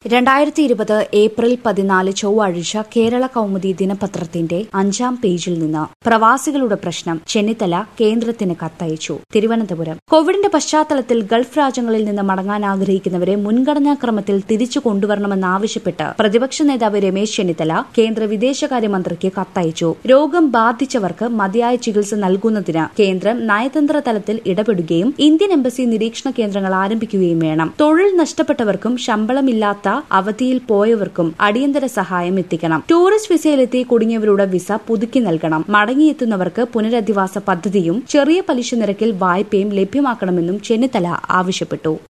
രണ്ടായിരത്തി ഇരുപത് ഏപ്രിൽ പതിനാല് ചൊവ്വാഴ്ച കേരള കൗമുദി ദിനപത്രത്തിന്റെ അഞ്ചാം പേജിൽ നിന്ന് പ്രവാസികളുടെ പ്രശ്നം ചെന്നിത്തല കേന്ദ്രത്തിന് കത്തയച്ചു തിരുവനന്തപുരം കോവിഡിന്റെ പശ്ചാത്തലത്തിൽ ഗൾഫ് രാജ്യങ്ങളിൽ നിന്ന് മടങ്ങാൻ ആഗ്രഹിക്കുന്നവരെ മുൻഗണനാക്രമത്തിൽ തിരിച്ചു കൊണ്ടുവരണമെന്നാവശ്യപ്പെട്ട് പ്രതിപക്ഷ നേതാവ് രമേശ് ചെന്നിത്തല കേന്ദ്ര വിദേശകാര്യമന്ത്രിക്ക് കത്തയച്ചു രോഗം ബാധിച്ചവർക്ക് മതിയായ ചികിത്സ നൽകുന്നതിന് കേന്ദ്രം നയതന്ത്ര തലത്തിൽ ഇടപെടുകയും ഇന്ത്യൻ എംബസി നിരീക്ഷണ കേന്ദ്രങ്ങൾ ആരംഭിക്കുകയും വേണം തൊഴിൽ നഷ്ടപ്പെട്ടവർക്കും ശമ്പളമില്ലാത്ത അവധിയിൽ പോയവർക്കും അടിയന്തര സഹായം എത്തിക്കണം ടൂറിസ്റ്റ് വിസയിലെത്തി കുടുങ്ങിയവരുടെ വിസ പുതുക്കി നൽകണം മടങ്ങിയെത്തുന്നവർക്ക് പുനരധിവാസ പദ്ധതിയും ചെറിയ പലിശ നിരക്കിൽ വായ്പയും ലഭ്യമാക്കണമെന്നും ചെന്നിത്തല ആവശ്യപ്പെട്ടു